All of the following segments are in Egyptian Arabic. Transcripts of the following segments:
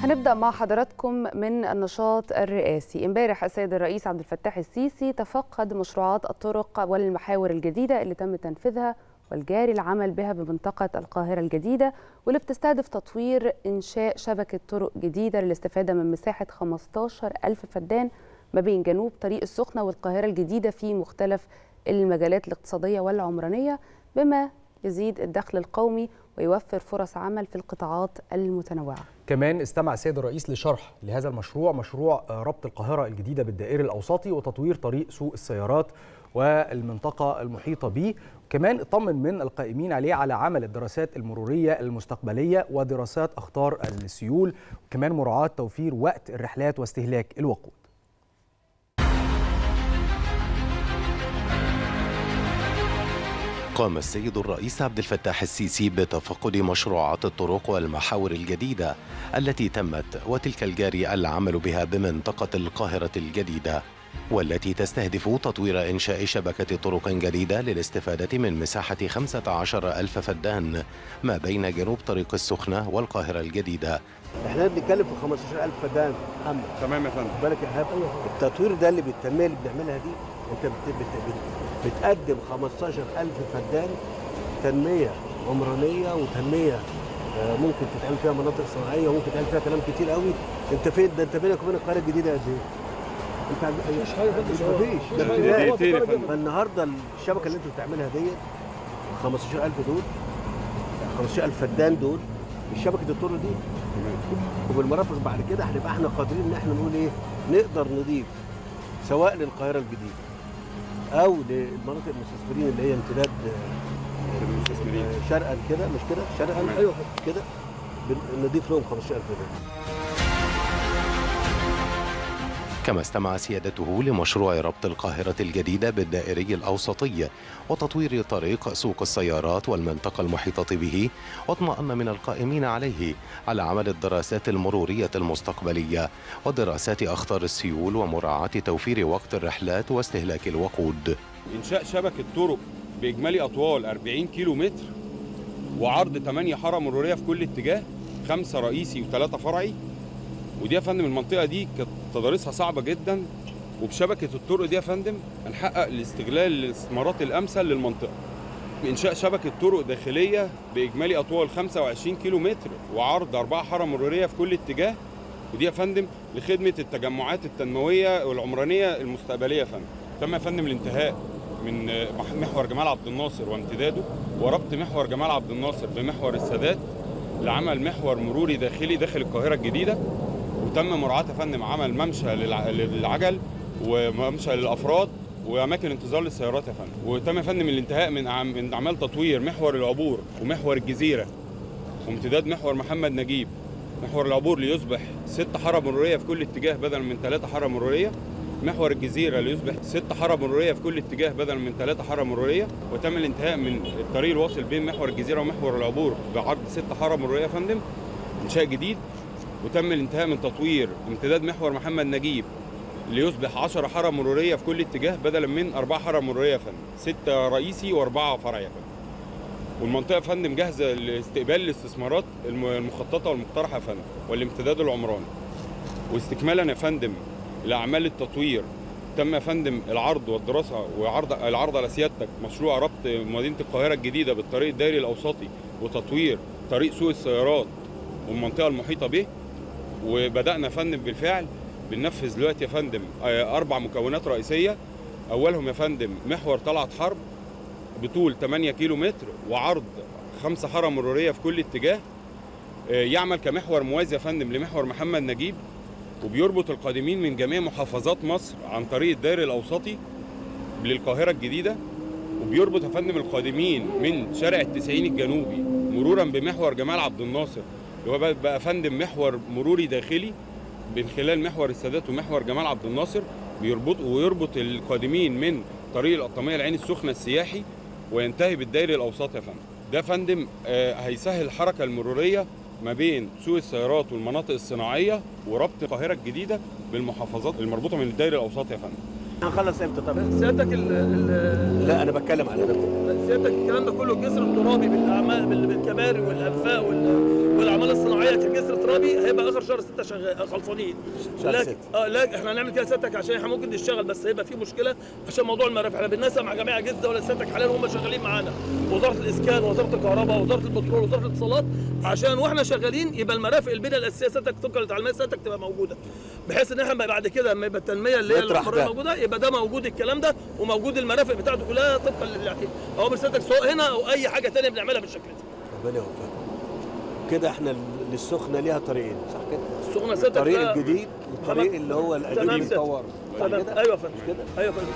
هنبدأ مع حضراتكم من النشاط الرئاسي امبارح السيد الرئيس عبد الفتاح السيسي تفقد مشروعات الطرق والمحاور الجديدة اللي تم تنفيذها والجاري العمل بها بمنطقة القاهرة الجديدة واللي بتستهدف تطوير إنشاء شبكة طرق جديدة للاستفادة من مساحة 15 ألف فدان ما بين جنوب طريق السخنة والقاهرة الجديدة في مختلف المجالات الاقتصادية والعمرانية بما يزيد الدخل القومي ويوفر فرص عمل في القطاعات المتنوعة كمان استمع السيد الرئيس لشرح لهذا المشروع مشروع ربط القاهرة الجديدة بالدائري الأوسطي وتطوير طريق سوق السيارات والمنطقة المحيطة به كمان اطمن من القائمين عليه على عمل الدراسات المرورية المستقبلية ودراسات أخطار السيول وكمان مراعاة توفير وقت الرحلات واستهلاك الوقود قام السيد الرئيس عبد الفتاح السيسي بتفقد مشروعات الطرق والمحاور الجديدة التي تمت وتلك الجاري العمل بها بمنطقة القاهرة الجديدة والتي تستهدف تطوير إنشاء شبكة طرق جديدة للاستفادة من مساحة 15 ألف فدان ما بين جنوب طريق السخنة والقاهرة الجديدة احنا بنتكلم في 15000 فدان محمد تمام يا فندم بالك يا ايهاب التطوير ده اللي بالتنميه اللي بنعملها دي انت بت بت بت بتقدم 15000 فدان تنميه عمرانيه وتنميه آه، ممكن تتعمل فيها مناطق صناعيه وممكن تعمل فيها كلام كتير قوي انت فين ده انت بينك وبين القاهره الجديده قد ايه؟ انت عند- مفيش حاجه مفيش ده ابتدائي. دقيقتين يا فندم فالنهارده الشبكه اللي انتوا بتعملها ديت 15000 دول 15000 فدان دول شبكه الطرق دي وبالمرافق بعد كده هنبقى احنا قادرين ان احنا نقول ايه نقدر نضيف سواء للقاهره الجديده او للمناطق المستثمرين اللي هي امتداد آه، المستثمرين آه، شرقا كده مش كده شرقا تمام. ايوه كده بن- نضيف لهم 15000 دول كما استمع سيادته لمشروع ربط القاهرة الجديدة بالدائري الأوسطي وتطوير طريق سوق السيارات والمنطقة المحيطة به واطمأن من القائمين عليه على عمل الدراسات المرورية المستقبلية ودراسات أخطار السيول ومراعاة توفير وقت الرحلات واستهلاك الوقود انشاء شبكه طرق باجمالي اطوال 40 كيلو متر وعرض 8 حاره مروريه في كل اتجاه خمسه رئيسي وثلاثه فرعي ودي يا فندم المنطقه دي كانت تضاريسها صعبه جدا وبشبكه الطرق دي يا فندم هنحقق الاستغلال الاستثمارات الامثل للمنطقه انشاء شبكه طرق داخليه باجمالي اطوال 25 كيلو متر وعرض اربعه حاره مروريه في كل اتجاه ودي يا فندم لخدمه التجمعات التنمويه والعمرانيه المستقبليه يا فندم تم يا فندم الانتهاء من محور جمال عبد الناصر وامتداده وربط محور جمال عبد الناصر بمحور السادات لعمل محور مروري داخلي داخل القاهره الجديده وتم مراعاه يا فندم عمل ممشى للع- للعجل وممشى للافراد واماكن انتظار للسيارات يا فندم وتم يا فندم الانتهاء من أعم- من اعمال تطوير محور العبور ومحور الجزيره وامتداد محور محمد نجيب محور العبور ليصبح ست حاره مروريه في كل اتجاه بدلا من ثلاثه حاره مروريه محور الجزيره ليصبح ست حاره مروريه في كل اتجاه بدلا من ثلاثه حاره مروريه وتم الانتهاء من الطريق الواصل بين محور الجزيره ومحور العبور بعرض ست حاره مروريه يا فندم انشاء جديد وتم الانتهاء من تطوير امتداد محور محمد نجيب ليصبح 10 حاره مروريه في كل اتجاه بدلا من اربع حاره مروريه يا فندم ستة رئيسي واربعه فرعي يا فندم والمنطقه يا فندم جاهزه لاستقبال الاستثمارات الم- المخططه والمقترحه يا فندم والامتداد العمراني واستكمالا يا فندم لاعمال التطوير تم يا فندم العرض والدراسه وعرض العرض على سيادتك مشروع ربط مدينه القاهره الجديده بالطريق الدائري الاوسطي وتطوير طريق سوق السيارات والمنطقه المحيطه به وبدانا يا فندم بالفعل بننفذ دلوقتي يا فندم آه، اربع مكونات رئيسيه اولهم يا فندم محور طلعت حرب بطول 8 كيلو متر وعرض خمسة حاره مروريه في كل اتجاه آه، يعمل كمحور موازي يا فندم لمحور محمد نجيب وبيربط القادمين من جميع محافظات مصر عن طريق الدائري الاوسطي للقاهره الجديده وبيربط يا فندم القادمين من شارع التسعين الجنوبي مرورا بمحور جمال عبد الناصر اللي هو بقى- بقى فندم محور مروري داخلي من خلال محور السادات ومحور جمال عبد الناصر بيربط ويربط القادمين من طريق القطاميه العين السخنه السياحي وينتهي بالدائري الاوسط يا فندم ده فندم آه، هيسهل الحركه المروريه ما بين سوق السيارات والمناطق الصناعيه وربط القاهره الجديده بالمحافظات المربوطه من الدائري الاوسط يا فندم هنخلص امتى طب سيادتك ال ال لا انا بتكلم على ده سيادتك الكلام ده كله الجسر الترابي بالاعمال بال- بالكباري والانفاق وال- والاعمال الصناعيه كجسر ترابي هيبقى اخر شهر 6 شغال خلصانين شهر لكن ستة. اه لا احنا هنعمل كده سيادتك عشان احنا ممكن نشتغل بس هيبقى في مشكله عشان موضوع المرافق احنا بننسق مع جميع اجهزه دوله سيادتك حاليا هم شغالين معانا وزاره الاسكان وزاره الكهرباء وزاره البترول وزاره الاتصالات عشان واحنا شغالين يبقى المرافق البنيه الاساسيه سيادتك طبقا لتعليمات سيادتك تبقى موجوده بحيث ان احنا بعد كده لما يبقى التنميه اللي هي نطرح العمرانيه ده. موجوده يبقى ده موجود الكلام ده وموجود المرافق بتاعته كلها طبقا للاعتماد اوامر سيادتك سواء هنا او اي حاجه ثانيه بنعملها بالشكل ده ربنا يوفقك كده احنا للسخنه ليها طريقين صح كده؟ السخنه سيادتك الطريق ده- الجديد والطريق محمد- اللي هو تمام القديم سيادتك. صح تمام كده؟ ايوه يا فندم مش كده؟ ايوه يا فندم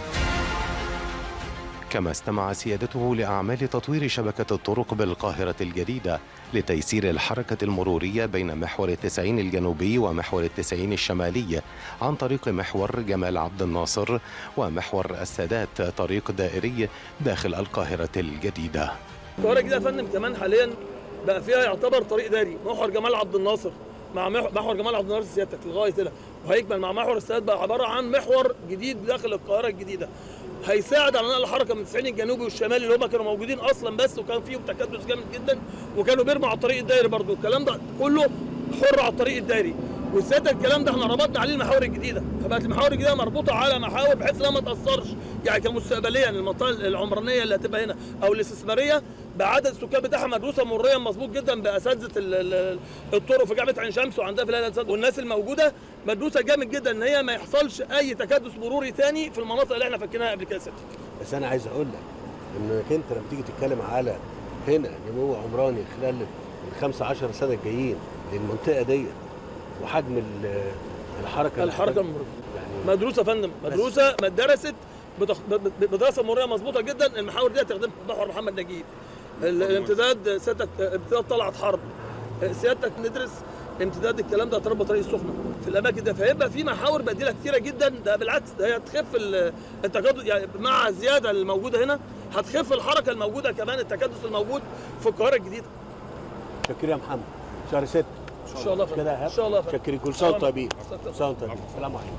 كما استمع سيادته لأعمال تطوير شبكة الطرق بالقاهرة الجديدة لتيسير الحركة المرورية بين محور التسعين الجنوبي ومحور التسعين الشمالي عن طريق محور جمال عبد الناصر ومحور السادات طريق دائري داخل القاهرة الجديدة القاهره الجديده يا فندم كمان حاليا بقى فيها يعتبر طريق داري محور جمال عبد الناصر مع مح- محور جمال عبد الناصر سيادتك لغايه هنا وهيكمل مع محور السادات بقى عباره عن محور جديد داخل القاهره الجديده هيساعد على نقل الحركه من التسعين الجنوبي والشمالي اللي هم كانوا موجودين اصلا بس وكان فيهم تكدس جامد جدا وكانوا بيرموا على الطريق الدائري برضو الكلام ده كله حر على الطريق الدائري وساعتها الكلام ده احنا ربطنا عليه المحاور الجديده فبقت المحاور الجديده مربوطه على محاور بحيث انها ما تاثرش يعني كمستقبليا المنطقه العمرانيه اللي هتبقى هنا او الاستثماريه بعدد السكان بتاعها مدروسه مروريا مظبوط جدا باساتذه ال- ال- الطرق في جامعه عين شمس وعندها في الهلال والناس الموجوده مدروسه جامد جدا ان هي ما يحصلش اي تكدس مروري تاني في المناطق اللي احنا فاكرينها قبل كده يا ستي بس انا عايز اقول لك انك انت لما تيجي تتكلم على هنا نمو عمراني خلال ال 15 سنه الجايين للمنطقه ديت وحجم ال- الحركه الحركه المروريه يعني مدروسه يا فندم مدروسه ما درست بتخ... ب- ب- بدراسه مروريه مظبوطه جدا المحاور دي هتخدم محور محمد نجيب ال- الامتداد سيادتك امتداد طلعت حرب سيادتك ندرس امتداد الكلام ده تربى طريق السخنه في الاماكن دي فهيبقى في محاور بديله كتيره جدا ده بالعكس ده هي هتخف ال- التكدس يعني مع الزياده الموجوده هنا هتخف الحركه الموجوده كمان التكدس الموجود في القاهره الجديده شكرا يا محمد شهر 6 ان شاء الله يا فندم. كده يا ان شاء الله يا فندم. شكرا كل سنه وانتم طيبين سنة كل سنه وانتم طيبين السلام عليكم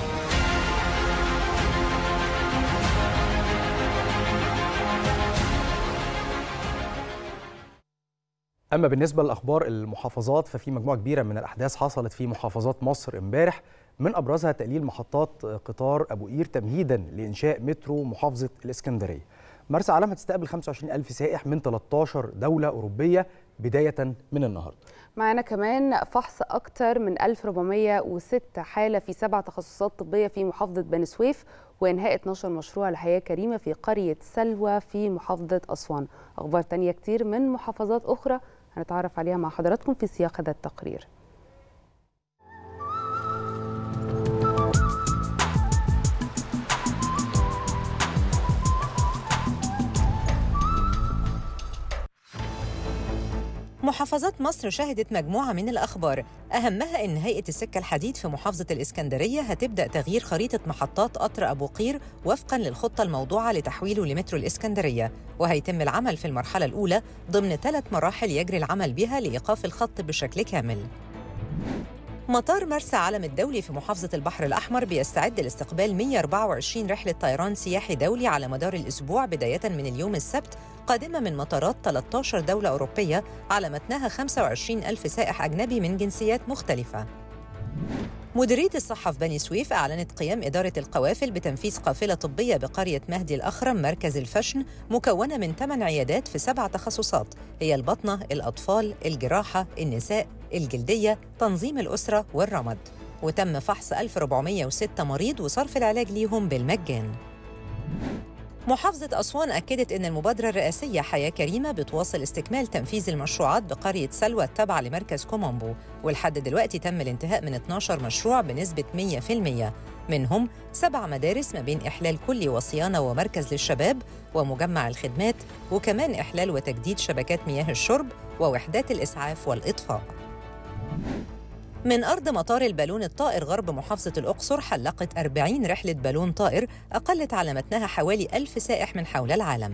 اما بالنسبه لاخبار المحافظات ففي مجموعه كبيره من الاحداث حصلت في محافظات مصر امبارح من ابرزها تقليل محطات قطار ابو قير تمهيدا لانشاء مترو محافظه الاسكندريه مرسى علم هتستقبل 25 ألف سائح من 13 دولة أوروبية بداية من النهاردة معانا كمان فحص أكثر من 1406 حالة في سبع تخصصات طبية في محافظة بني سويف وإنهاء 12 مشروع لحياة كريمة في قرية سلوى في محافظة أسوان أخبار تانية كتير من محافظات أخرى هنتعرف عليها مع حضراتكم في سياق هذا التقرير محافظات مصر شهدت مجموعة من الأخبار أهمها إن هيئة السكة الحديد في محافظة الإسكندرية هتبدأ تغيير خريطة محطات قطر أبو قير وفقاً للخطة الموضوعة لتحويله لمترو الإسكندرية وهيتم العمل في المرحلة الأولى ضمن ثلاث مراحل يجري العمل بها لإيقاف الخط بشكل كامل مطار مرسى علم الدولي في محافظة البحر الأحمر بيستعد لاستقبال 124 رحلة طيران سياحي دولي على مدار الأسبوع بداية من اليوم السبت قادمة من مطارات 13 دولة أوروبية على متنها 25 ألف سائح أجنبي من جنسيات مختلفة مديرية الصحة في بني سويف أعلنت قيام إدارة القوافل بتنفيذ قافلة طبية بقرية مهدي الأخرم مركز الفشن مكونة من 8 عيادات في سبع تخصصات هي البطنة، الأطفال، الجراحة، النساء، الجلدية، تنظيم الأسرة والرمد وتم فحص 1406 مريض وصرف العلاج ليهم بالمجان محافظة أسوان أكدت أن المبادرة الرئاسية حياة كريمة بتواصل استكمال تنفيذ المشروعات بقرية سلوى التابعة لمركز كومومبو ولحد دلوقتي تم الانتهاء من 12 مشروع بنسبة 100% منهم سبع مدارس ما بين إحلال كلي وصيانة ومركز للشباب ومجمع الخدمات وكمان إحلال وتجديد شبكات مياه الشرب ووحدات الإسعاف والإطفاء من أرض مطار البالون الطائر غرب محافظة الأقصر حلقت 40 رحلة بالون طائر أقلت على متنها حوالي ألف سائح من حول العالم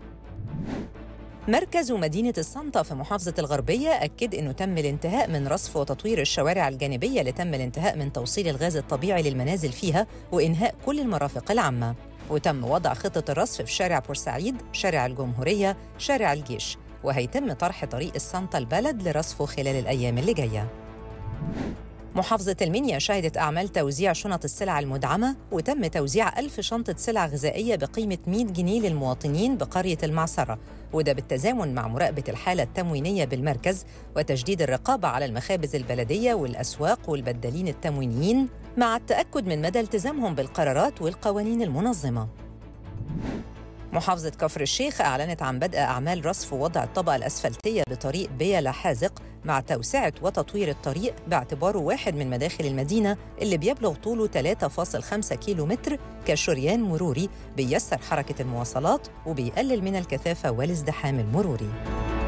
مركز مدينة الصنطة في محافظة الغربية أكد أنه تم الانتهاء من رصف وتطوير الشوارع الجانبية لتم الانتهاء من توصيل الغاز الطبيعي للمنازل فيها وإنهاء كل المرافق العامة وتم وضع خطة الرصف في شارع بورسعيد، شارع الجمهورية، شارع الجيش وهيتم طرح طريق السانتا البلد لرصفه خلال الأيام اللي جاية محافظة المنيا شهدت أعمال توزيع شنط السلع المدعمة وتم توزيع ألف شنطة سلع غذائية بقيمة 100 جنيه للمواطنين بقرية المعصرة وده بالتزامن مع مراقبة الحالة التموينية بالمركز وتجديد الرقابة على المخابز البلدية والأسواق والبدالين التموينيين مع التأكد من مدى التزامهم بالقرارات والقوانين المنظمة محافظة كفر الشيخ أعلنت عن بدء أعمال رصف ووضع الطبقة الأسفلتية بطريق بيلا حازق مع توسعة وتطوير الطريق باعتباره واحد من مداخل المدينة اللي بيبلغ طوله 3.5 كيلو متر كشريان مروري بيسر حركة المواصلات وبيقلل من الكثافة والازدحام المروري